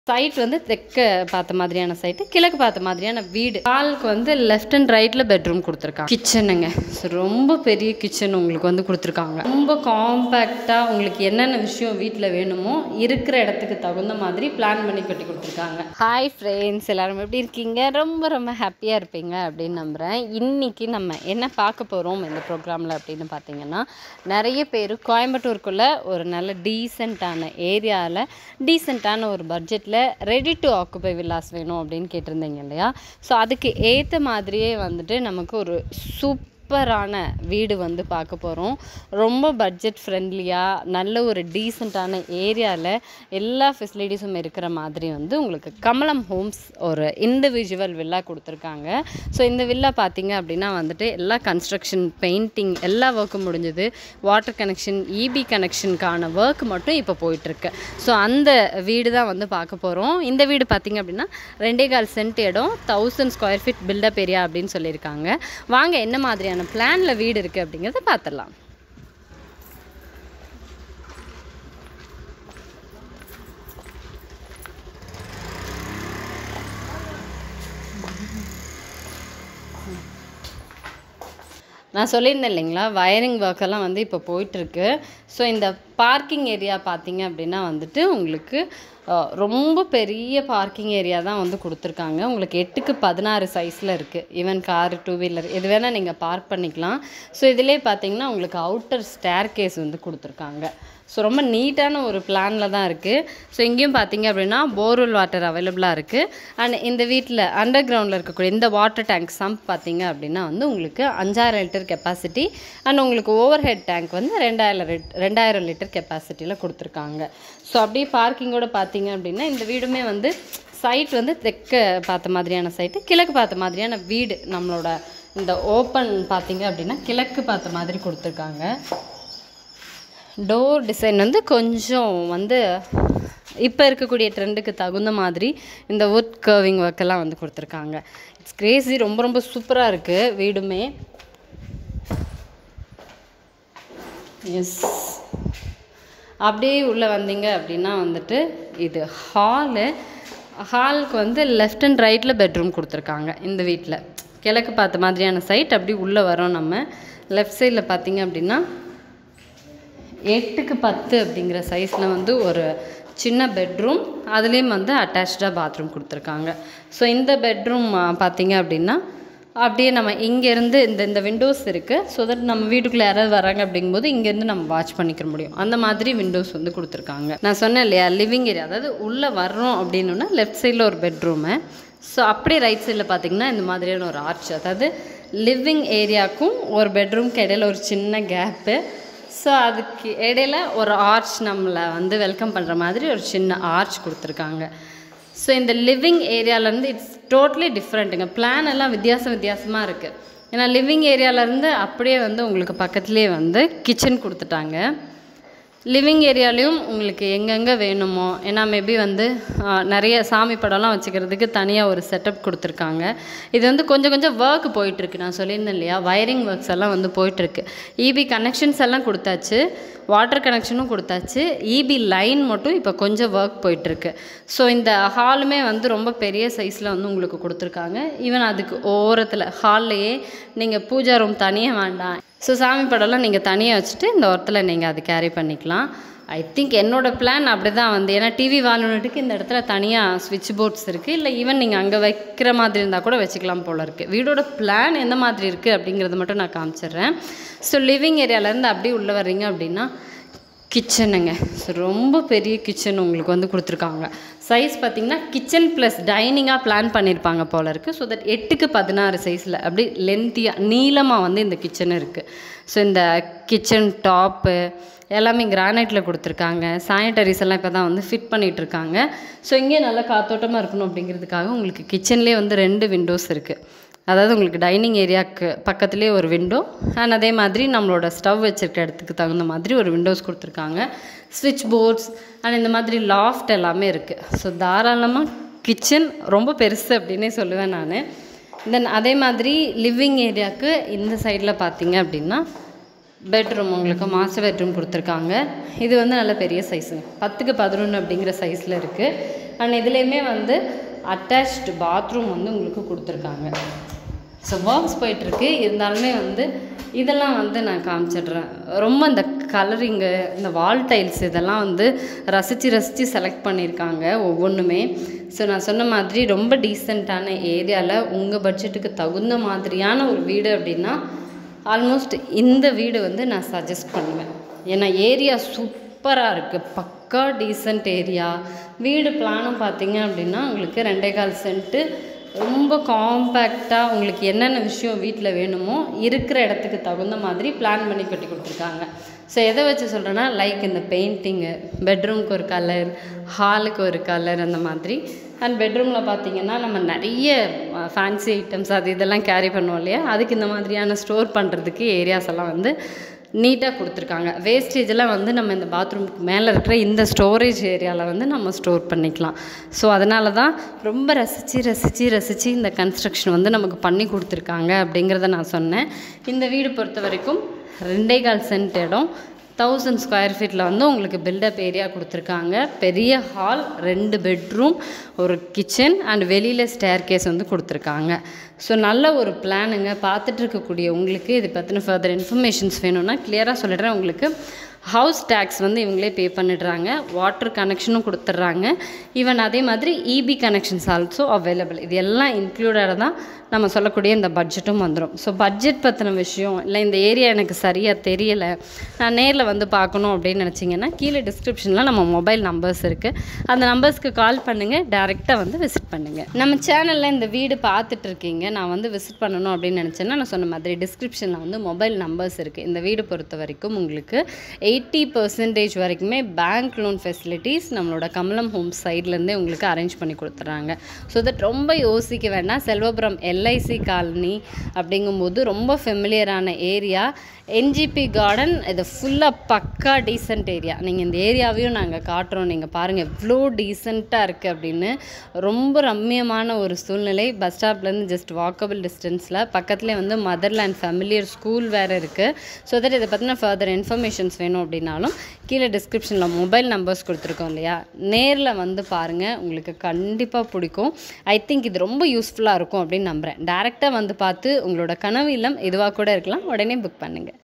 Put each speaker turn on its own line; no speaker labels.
side வந்து தெற்க பார்த்த மாதிரியான சைட்டு கிழக்கு பார்த்த மாதிரியான வீடு ஹாலுக்கு வந்து லெஃப்ட் அண்ட் ரைட்டில் பெட்ரூம் கொடுத்துருக்காங்க கிச்சனுங்க ஸோ ரொம்ப பெரிய கிச்சன் உங்களுக்கு வந்து கொடுத்துருக்காங்க ரொம்ப காம்பேக்டாக உங்களுக்கு என்னென்ன விஷயம் வீட்டில் வேணுமோ இருக்கிற இடத்துக்கு தகுந்த மாதிரி பிளான் பண்ணி கட்டி கொடுத்துருக்காங்க ஹாய் ஃப்ரெண்ட்ஸ் எல்லாரும் எப்படி இருக்கீங்க ரொம்ப ரொம்ப ஹாப்பியாக இருப்பீங்க அப்படின்னு நம்புகிறேன் இன்றைக்கி நம்ம என்ன பார்க்க போகிறோம் இந்த ப்ரோக்ராமில் அப்படின்னு பார்த்தீங்கன்னா நிறைய பேர் கோயம்புத்தூருக்குள்ளே ஒரு நல்ல டீசெண்டான ஏரியாவில் டீசெண்டான ஒரு பட்ஜெட்டில் ரெடி டு ஆக்குபை வில்லாஸ் வேணும் அப்படின்னு கேட்டிருந்தீங்க இல்லையா ஸோ அதுக்கு ஏற்ற மாதிரியே வந்துட்டு நமக்கு ஒரு சூப் சூப்பரான வீடு வந்து பார்க்க போகிறோம் ரொம்ப பட்ஜெட் ஃப்ரெண்ட்லியாக நல்ல ஒரு டீசெண்டான ஏரியாவில் எல்லா ஃபெசிலிட்டிஸும் இருக்கிற மாதிரி வந்து உங்களுக்கு கமலம் ஹோம்ஸ் ஒரு இண்டிவிஜுவல் வில்லா கொடுத்துருக்காங்க ஸோ இந்த வில்லா பார்த்தீங்க அப்படின்னா வந்துட்டு எல்லா கன்ஸ்ட்ரக்ஷன் பெயிண்டிங் எல்லா ஒர்க்கும் முடிஞ்சது வாட்டர் கனெக்ஷன் இபி கனெக்ஷனுக்கான ஒர்க் மட்டும் இப்போ போயிட்டுருக்கு ஸோ அந்த வீடு தான் வந்து பார்க்க போகிறோம் இந்த வீடு பார்த்தீங்க அப்படின்னா ரெண்டே கால் சென்ட் இடம் thousand square feet built up area அப்படின்னு சொல்லியிருக்காங்க வாங்க என்ன மாதிரியான பிளானில் வீடு இருக்குது அப்படிங்கிறத பார்த்துடலாம் நான் சொல்லியிருந்தேன் இல்லைங்களா வயரிங் ஒர்க்கெல்லாம் வந்து இப்போ போயிட்டுருக்கு ஸோ இந்த பார்க்கிங் ஏரியா பார்த்தீங்க அப்படின்னா வந்துட்டு உங்களுக்கு அஹ், ரொம்ப பெரிய பார்க்கிங் ஏரியா தான் வந்து கொடுத்துருக்காங்க உங்களுக்கு எட்டுக்கு பதினாறு சைஸில் இருக்குது ஈவன் கார் டூ வீலர் எது வேணால் நீங்கள் பார்க் பண்ணிக்கலாம் ஸோ இதிலே பார்த்தீங்கன்னா உங்களுக்கு அவுட்டர் ஸ்டேர் கேஸ் வந்து கொடுத்துருக்காங்க ஸோ ரொம்ப நீட்டான ஒரு பிளானில் தான் இருக்குது ஸோ இங்கேயும் பார்த்தீங்க அப்படின்னா போர்வெல் வாட்டர் அவைலபிளாக இருக்குது அண்ட் இந்த வீட்டில் அண்டர் கிரவுண்டில் இருக்கக்கூடிய இந்த வாட்டர் டேங்க் சம்ப் பார்த்தீங்க அப்படின்னா வந்து உங்களுக்கு அஞ்சாயிரம் லிட்டர் கெப்பாசிட்டி அண்ட் உங்களுக்கு ஓவர் ஹெட் டேங்க் வந்து ரெண்டாயிரம் லிட் ரெண்டாயிரம் லிட்டர் கெப்பாசிட்டியில் கொடுத்துருக்காங்க ஸோ அப்படியே பார்க்கிங்கோட பார்த்தீங்க அப்படின்னா இந்த வீடுமே வந்து சைட் வந்து தெற்க பார்த்த மாதிரியான சைட்டு கிழக்கு பார்த்த மாதிரியான வீடு நம்மளோட இந்த ஓப்பன் பார்த்தீங்க அப்படின்னா கிழக்கு பார்த்த மாதிரி கொடுத்துருக்காங்க டோர் டிசைன் வந்து கொஞ்சம் வந்து இப்போ இருக்கக்கூடிய ட்ரெண்டுக்கு தகுந்த மாதிரி இந்த வுட் கர்விங் ஒர்க்கெல்லாம் வந்து கொடுத்துருக்காங்க இட்ஸ் கிரேசி ரொம்ப ரொம்ப சூப்பராக இருக்குது வீடுமே எஸ் அப்படியே உள்ளே வந்தீங்க அப்படின்னா வந்துட்டு இது ஹாலு ஹாலுக்கு வந்து லெஃப்ட் அண்ட் ரைட்டில் பெட்ரூம் கொடுத்துருக்காங்க இந்த வீட்டில் கிழக்கு பார்த்த மாதிரியான சைட் அப்படி உள்ளே வரோம் நம்ம லெஃப்ட் சைடில் பார்த்தீங்க அப்படின்னா எட்டுக்கு பத்து அப்படிங்கிற சைஸில் வந்து ஒரு சின்ன பெட்ரூம் அதுலேயும் வந்து அட்டாச்சாக பாத்ரூம் கொடுத்துருக்காங்க ஸோ இந்த பெட்ரூம் பார்த்தீங்க அப்படின்னா அப்படியே நம்ம இங்கேருந்து இந்த இந்த விண்டோஸ் இருக்குது ஸோ தட் நம்ம வீட்டுக்குள்ளே யாராவது வராங்க அப்படிங்கும்போது இங்கேருந்து நம்ம வாட்ச் பண்ணிக்க முடியும் அந்த மாதிரி விண்டோஸ் வந்து கொடுத்துருக்காங்க நான் சொன்னேன் இல்லையா லிவிங் ஏரியா அதாவது உள்ளே வர்றோம் அப்படின்னா லெஃப்ட் சைடில் ஒரு பெட்ரூமு ஸோ அப்படியே ரைட் சைடில் பார்த்தீங்கன்னா இந்த மாதிரியான ஒரு ஆர்ச் அதாவது லிவிங் ஏரியாவுக்கும் ஒரு பெட்ரூம்க்கு இடையில ஒரு சின்ன கேப்பு ஸோ அதுக்கு இடையில ஒரு ஆர்ச் நம்மளை வந்து வெல்கம் பண்ணுற மாதிரி ஒரு சின்ன ஆர்ச் கொடுத்துருக்காங்க ஸோ இந்த லிவிங் ஏரியாவிலேருந்து இட்ஸ் டோட்டலி டிஃப்ரெண்ட்டுங்க பிளான் எல்லாம் வித்தியாசம் வித்தியாசமாக இருக்குது ஏன்னா லிவிங் ஏரியாவிலேருந்து அப்படியே வந்து உங்களுக்கு பக்கத்துலேயே வந்து கிச்சன் கொடுத்துட்டாங்க லிவிங் ஏரியாலையும் உங்களுக்கு எங்கெங்கே வேணுமோ ஏன்னா மேபி வந்து ஆ, நிறைய சாமி படம்லாம் வச்சுக்கிறதுக்கு தனியாக ஒரு செட்டப் கொடுத்துருக்காங்க இது வந்து கொஞ்சம் கொஞ்சம் ஒர்க் போயிட்டுருக்கு நான் சொல்லியிருந்தேன் இல்லையா வயரிங் ஒர்க்ஸ் எல்லாம் வந்து போயிட்டுருக்கு இபி கனெக்ஷன்ஸ் எல்லாம் கொடுத்தாச்சு வாட்டர் கனெக்ஷனும் கொடுத்தாச்சு இபி லைன் மட்டும் இப்போ கொஞ்சம் ஒர்க் போயிட்டுருக்கு ஸோ இந்த ஹாலுமே வந்து ரொம்ப பெரிய சைஸில் வந்து உங்களுக்கு கொடுத்துருக்காங்க ஈவன் அதுக்கு ஓரத்தில் ஹால்லையே நீங்கள் பூஜா ரூம் தனியாக வேண்டாம் ஸோ சாமி படம்லாம் நீங்கள் தனியாக வச்சுட்டு இந்த ஒரத்தில் நீங்கள் அது கேரி பண்ணிக்கலாம் ஐ திங்க் என்னோடய பிளான் அப்படி தான் வந்து ஏன்னா டிவி வாங்கினதுக்கு இந்த இடத்துல தனியாக ஸ்விட்ச் போர்ட்ஸ் இருக்குது இல்லை ஈவன் நீங்கள் அங்கே வைக்கிற மாதிரி இருந்தால் கூட வச்சுக்கலாம் போல் இருக்குது வீடோட பிளான் எந்த மாதிரி இருக்குது அப்படிங்கிறத மட்டும் நான் காமிச்சிடுறேன் ஸோ லிவிங் ஏரியாவிலேருந்து அப்படியே உள்ளே வர்றீங்க அப்படின்னா கிச்சனுங்க ஸோ ரொம்ப பெரிய கிச்சன் உங்களுக்கு வந்து கொடுத்துருக்காங்க சைஸ் பார்த்தீங்கன்னா கிச்சன் ப்ளஸ் டைனிங்காக பிளான் பண்ணியிருப்பாங்க போல இருக்குது ஸோ தட் எட்டுக்கு பதினாறு சைஸில் அப்படி லென்த்தியாக நீளமாக வந்து இந்த கிச்சன் இருக்குது ஸோ இந்த கிச்சன் டாப்பு எல்லாமே கிரானைட்டில் கொடுத்துருக்காங்க சானிட்டரிஸ் எல்லாம் இப்போ தான் வந்து ஃபிட் பண்ணிகிட்டு இருக்காங்க ஸோ இங்கே நல்லா காத்தோட்டமாக இருக்கணும் அப்படிங்கிறதுக்காக உங்களுக்கு கிச்சன்லேயே வந்து ரெண்டு விண்டோஸ் இருக்குது அதாவது உங்களுக்கு டைனிங் ஏரியாவுக்கு பக்கத்துலேயே ஒரு விண்டோ அண்ட் அதே மாதிரி நம்மளோட ஸ்டவ் வச்சுருக்க இடத்துக்கு தகுந்த மாதிரி ஒரு விண்டோஸ் கொடுத்துருக்காங்க ஸ்விட்ச் போர்ட்ஸ் அண்ட் இந்த மாதிரி லாஃப்ட் எல்லாமே இருக்குது ஸோ தாராளமாக கிச்சன் ரொம்ப பெருசு அப்படின்னே சொல்லுவேன் நான் தென் அதே மாதிரி லிவிங் ஏரியாவுக்கு இந்த சைடில் பார்த்தீங்க அப்படின்னா பெட்ரூம் உங்களுக்கு மாஸ்டர் பெட்ரூம் கொடுத்துருக்காங்க இது வந்து நல்ல பெரிய சைஸுங்க பத்துக்கு பதினொன்று அப்படிங்கிற சைஸில் இருக்குது அண்ட் இதுலேயுமே வந்து அட்டாச்டு பாத்ரூம் வந்து உங்களுக்கு கொடுத்துருக்காங்க ஸோ ஒர்க்ஸ் போயிட்டுருக்கு இருந்தாலுமே வந்து இதெல்லாம் வந்து நான் காமிச்சிடுறேன் ரொம்ப இந்த கலரிங்கு இந்த வால் டைல்ஸ் இதெல்லாம் வந்து ரசித்து ரசித்து செலக்ட் பண்ணியிருக்காங்க ஒவ்வொன்றுமே ஸோ நான் சொன்ன மாதிரி ரொம்ப டீசெண்டான ஏரியாவில் உங்கள் பட்ஜெட்டுக்கு தகுந்த மாதிரியான ஒரு வீடு அப்படின்னா ஆல்மோஸ்ட் இந்த வீடு வந்து நான் சஜஸ்ட் பண்ணுவேன் ஏன்னா ஏரியா சூப்பராக இருக்குது பக்கா டீசெண்ட் ஏரியா வீடு பிளானும் பார்த்தீங்க அப்படின்னா உங்களுக்கு ரெண்டே கால் சென்ட்டு ரொம்ப காம்பேக்டாக உங்களுக்கு என்னென்ன விஷயம் வீட்டில் வேணுமோ இருக்கிற இடத்துக்கு தகுந்த மாதிரி பிளான் பண்ணி கட்டி கொடுத்துருக்காங்க ஸோ எதை வச்சு சொல்கிறேன்னா லைக் இந்த பெயிண்டிங்கு பெட்ரூம்க்கு ஒரு கலர் ஹாலுக்கு ஒரு கலர் அந்த மாதிரி அண்ட் பெட்ரூமில் பார்த்தீங்கன்னா நம்ம நிறைய ஃபேன்சி ஐட்டம்ஸ் அது இதெல்லாம் கேரி பண்ணுவோம் இல்லையா அதுக்கு இந்த மாதிரியான ஸ்டோர் பண்ணுறதுக்கு ஏரியாஸ் எல்லாம் வந்து நீட்டாக கொடுத்துருக்காங்க வேஸ்டேஜெல்லாம் வந்து நம்ம இந்த பாத்ரூமுக்கு மேலே இருக்கிற இந்த ஸ்டோரேஜ் ஏரியாவில் வந்து நம்ம ஸ்டோர் பண்ணிக்கலாம் ஸோ அதனால தான் ரொம்ப ரசித்து ரசித்து ரசித்து இந்த கன்ஸ்ட்ரக்ஷன் வந்து நமக்கு பண்ணி கொடுத்துருக்காங்க அப்படிங்கிறத நான் சொன்னேன் இந்த வீடு பொறுத்த வரைக்கும் ரெண்டே கால் சென்ட் இடம் தௌசண்ட் ஸ்கொயர் ஃபீட்டில் வந்து உங்களுக்கு பில்டப் ஏரியா கொடுத்துருக்காங்க பெரிய ஹால் ரெண்டு பெட்ரூம் ஒரு கிச்சன் அண்ட் வெளியில் ஸ்டேர் கேஸ் வந்து கொடுத்துருக்காங்க ஸோ நல்ல ஒரு பிளானுங்க பார்த்துட்டு இருக்கக்கூடிய உங்களுக்கு இது பற்றின ஃபர்தர் இன்ஃபர்மேஷன்ஸ் வேணும்னா கிளியராக சொல்லிடுறேன் உங்களுக்கு ஹவுஸ் டேக்ஸ் வந்து இவங்களே பே பண்ணிடுறாங்க வாட்டர் கனெக்ஷனும் கொடுத்துட்றாங்க ஈவன் அதே மாதிரி இபி கனெக்ஷன்ஸ் ஆல்சோ அவைலபிள் இது எல்லாம் இன்க்ளூடடாக தான் நம்ம சொல்லக்கூடிய இந்த பட்ஜெட்டும் வந்துடும் ஸோ பட்ஜெட் பற்றின விஷயம் இல்லை இந்த ஏரியா எனக்கு சரியாக தெரியலை நான் நேரில் வந்து பார்க்கணும் அப்படின்னு நினச்சிங்கன்னா கீழே டிஸ்கிரிப்ஷனில் நம்ம மொபைல் நம்பர்ஸ் இருக்குது அந்த நம்பர்ஸ்க்கு கால் பண்ணுங்கள் டேரெக்டாக வந்து விசிட் பண்ணுங்கள் நம்ம சேனலில் இந்த வீடு பார்த்துட்டு இருக்கீங்க நான் வந்து விசிட் பண்ணணும் அப்படின்னு நினச்சேன்னா நான் சொன்ன மாதிரி டிஸ்கிரிப்ஷனில் வந்து மொபைல் நம்பர்ஸ் இருக்குது இந்த வீடு பொறுத்த வரைக்கும் உங்களுக்கு எயிட்டி பர்சன்டேஜ் வரைக்குமே பேங்க் லோன் ஃபெசிலிட்டிஸ் நம்மளோட கமலம் ஹோம் சைட்லேருந்தே உங்களுக்கு அரேஞ்ச் பண்ணி கொடுத்துட்றாங்க ஸோ தட் ரொம்ப யோசிக்க வேண்டாம் செல்வபுரம் எல்ஐசி காலனி அப்படிங்கும்போது ரொம்ப ஃபெமிலியரான ஏரியா என்ஜிபி கார்டன் இது ஃபுல்லாக பக்கா டீசெண்ட் ஏரியா நீங்கள் இந்த ஏரியாவையும் நாங்கள் காட்டுறோம் நீங்கள் பாருங்கள் எவ்வளோ டீசெண்டாக இருக்குது அப்படின்னு ரொம்ப ரம்மியமான ஒரு சூழ்நிலை பஸ் ஸ்டாப்லேருந்து ஜஸ்ட் வாக்கபிள் டிஸ்டன்ஸில் பக்கத்துலேயே வந்து மதர்லேண்ட் ஃபெமிலியர் ஸ்கூல் வேறு இருக்குது ஸோ தட் இதை பற்றின ஃபர்தர் இன்ஃபர்மேஷன்ஸ் வேணும் அப்படின்னாலும் கீழே டிஸ்கிரிப்ஷனில் மொபைல் நம்பர்ஸ் கொடுத்துருக்கோம் இல்லையா நேரில் வந்து பாருங்கள் உங்களுக்கு கண்டிப்பாக பிடிக்கும் ஐ திங்க் இது ரொம்ப யூஸ்ஃபுல்லாக இருக்கும் அப்படின்னு நம்புகிறேன் டேரெக்டாக வந்து பார்த்து உங்களோட கனவு இல்லம் இதுவாக கூட இருக்கலாம் உடனே புக் பண்ணுங்கள்